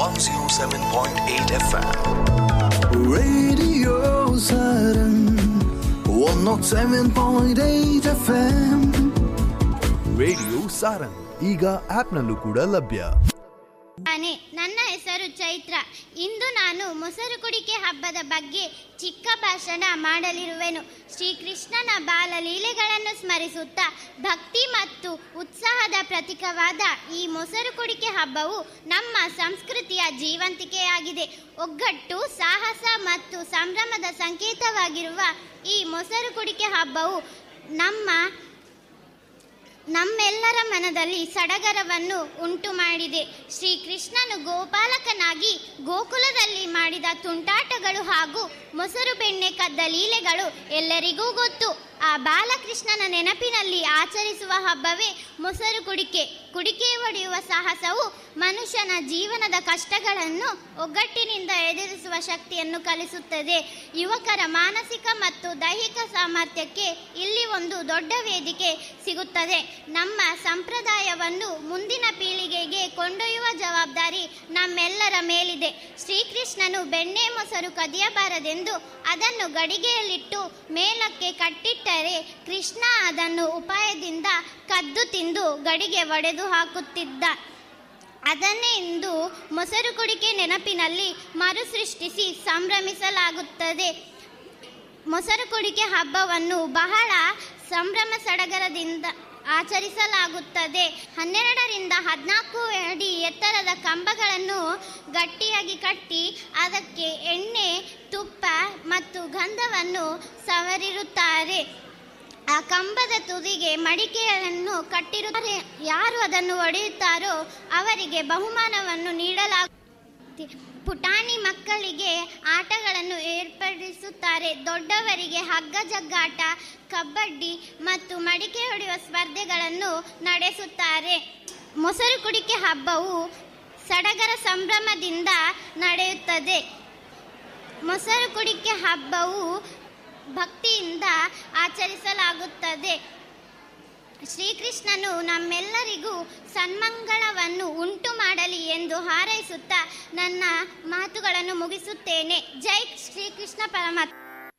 107.8 FM. Radio Saturn 107.8 FM radio Sarang ಈಗ ಆಪ್ನಲ್ಲೂ ಕೂಡ ಲಭ್ಯ ನಾನೇ ನನ್ನ ಹೆಸರು ಚೈತ್ರ ಇಂದು ನಾನು ಮೊಸರು ಕುಡಿಕೆ ಹಬ್ಬದ ಬಗ್ಗೆ ಚಿಕ್ಕ ಭಾಷಣ ಮಾಡಲಿರುವೆನು ಶ್ರೀಕೃಷ್ಣನ ಬಾಲಲೀಲೆಗಳನ್ನು ಸ್ಮರಿಸುತ್ತಾ ಭಕ್ತಿ ಮತ್ತು ಉತ್ಸಾಹದ ಪ್ರತೀಕವಾದ ಈ ಮೊಸರು ಕುಡಿಕೆ ಹಬ್ಬವು ನಮ್ಮ ಸಂಸ್ಕೃತಿಯ ಜೀವಂತಿಕೆಯಾಗಿದೆ ಒಗ್ಗಟ್ಟು ಸಾಹಸ ಮತ್ತು ಸಂಭ್ರಮದ ಸಂಕೇತವಾಗಿರುವ ಈ ಮೊಸರು ಕುಡಿಕೆ ಹಬ್ಬವು ನಮ್ಮ ನಮ್ಮೆಲ್ಲರ ಮನದಲ್ಲಿ ಸಡಗರವನ್ನು ಉಂಟು ಮಾಡಿದೆ ಶ್ರೀಕೃಷ್ಣನು ಗೋಪಾಲಕನಾಗಿ ಗೋಕುಲದಲ್ಲಿ ಮಾಡಿದ ತುಂಟಾಟಗಳು ಹಾಗೂ ಮೊಸರು ಬೆಣ್ಣೆ ಕದ್ದ ಲೀಲೆಗಳು ಎಲ್ಲರಿಗೂ ಗೊತ್ತು ಆ ಬಾಲಕೃಷ್ಣನ ನೆನಪಿನಲ್ಲಿ ಆಚರಿಸುವ ಹಬ್ಬವೇ ಮೊಸರು ಕುಡಿಕೆ ಕುಡಿಕೆ ಒಡೆಯುವ ಸಾಹಸವು ಮನುಷ್ಯನ ಜೀವನದ ಕಷ್ಟಗಳನ್ನು ಒಗ್ಗಟ್ಟಿನಿಂದ ಎದುರಿಸುವ ಶಕ್ತಿಯನ್ನು ಕಲಿಸುತ್ತದೆ ಯುವಕರ ಮಾನಸಿಕ ಮತ್ತು ದೈಹಿಕ ಸಾಮರ್ಥ್ಯಕ್ಕೆ ಇಲ್ಲಿ ಒಂದು ದೊಡ್ಡ ವೇದಿಕೆ ಸಿಗುತ್ತದೆ ನಮ್ಮ ಸಂಪ್ರದಾಯವನ್ನು ಮುಂದಿನ ಪೀಳಿಗೆಗೆ ಕೊಂಡೊಯ್ಯುವ ಜವಾಬ್ದಾರಿ ನಮ್ಮೆಲ್ಲರ ಮೇಲಿದೆ ಶ್ರೀಕೃಷ್ಣನು ಬೆಣ್ಣೆ ಮೊಸರು ಕದಿಯಬಾರದೆಂದು ಅದನ್ನು ಗಡಿಗೆಯಲ್ಲಿಟ್ಟು ಮೇಲಕ್ಕೆ ಕಟ್ಟಿಟ್ಟರೆ ಕೃಷ್ಣ ಅದನ್ನು ಉಪಾಯದಿಂದ ಕದ್ದು ತಿಂದು ಗಡಿಗೆ ಒಡೆದು ಹಾಕುತ್ತಿದ್ದ ಅದನ್ನೇ ಇಂದು ಮೊಸರು ಕುಡಿಕೆ ನೆನಪಿನಲ್ಲಿ ಮರುಸೃಷ್ಟಿಸಿ ಸಂಭ್ರಮಿಸಲಾಗುತ್ತದೆ ಮೊಸರು ಕುಡಿಕೆ ಹಬ್ಬವನ್ನು ಬಹಳ ಸಂಭ್ರಮ ಸಡಗರದಿಂದ ಆಚರಿಸಲಾಗುತ್ತದೆ ಹನ್ನೆರಡರಿಂದ ಹದಿನಾಲ್ಕು ಅಡಿ ಎತ್ತರದ ಕಂಬಗಳನ್ನು ಗಟ್ಟಿಯಾಗಿ ಕಟ್ಟಿ ಅದಕ್ಕೆ ಎಣ್ಣೆ ತುಪ್ಪ ಮತ್ತು ಗಂಧವನ್ನು ಸವರಿರುತ್ತಾರೆ ಆ ಕಂಬದ ತುದಿಗೆ ಮಡಿಕೆಯನ್ನು ಕಟ್ಟಿರುತ್ತಾರೆ ಯಾರು ಅದನ್ನು ಒಡೆಯುತ್ತಾರೋ ಅವರಿಗೆ ಬಹುಮಾನವನ್ನು ನೀಡಲಾಗುತ್ತದೆ ಪುಟಾಣಿ ಮಕ್ಕಳಿಗೆ ಆಟಗಳನ್ನು ಏರ್ಪಡಿಸುತ್ತಾರೆ ದೊಡ್ಡವರಿಗೆ ಹಗ್ಗ ಜಗ್ಗಾಟ ಕಬಡ್ಡಿ ಮತ್ತು ಮಡಿಕೆ ಹೊಡೆಯುವ ಸ್ಪರ್ಧೆಗಳನ್ನು ನಡೆಸುತ್ತಾರೆ ಮೊಸರು ಕುಡಿಕೆ ಹಬ್ಬವು ಸಡಗರ ಸಂಭ್ರಮದಿಂದ ನಡೆಯುತ್ತದೆ ಮೊಸರು ಕುಡಿಕೆ ಹಬ್ಬವು ಭಕ್ತಿಯಿಂದ ಆಚರಿಸಲಾಗುತ್ತದೆ ಶ್ರೀಕೃಷ್ಣನು ನಮ್ಮೆಲ್ಲರಿಗೂ ಸನ್ಮಂಗಳವನ್ನು ಉಂಟು ಮಾಡಲಿ ಎಂದು ಹಾರೈಸುತ್ತಾ ನನ್ನ ಮಾತುಗಳನ್ನು ಮುಗಿಸುತ್ತೇನೆ ಜೈ ಶ್ರೀಕೃಷ್ಣ ಪರಮಾತ್ಮ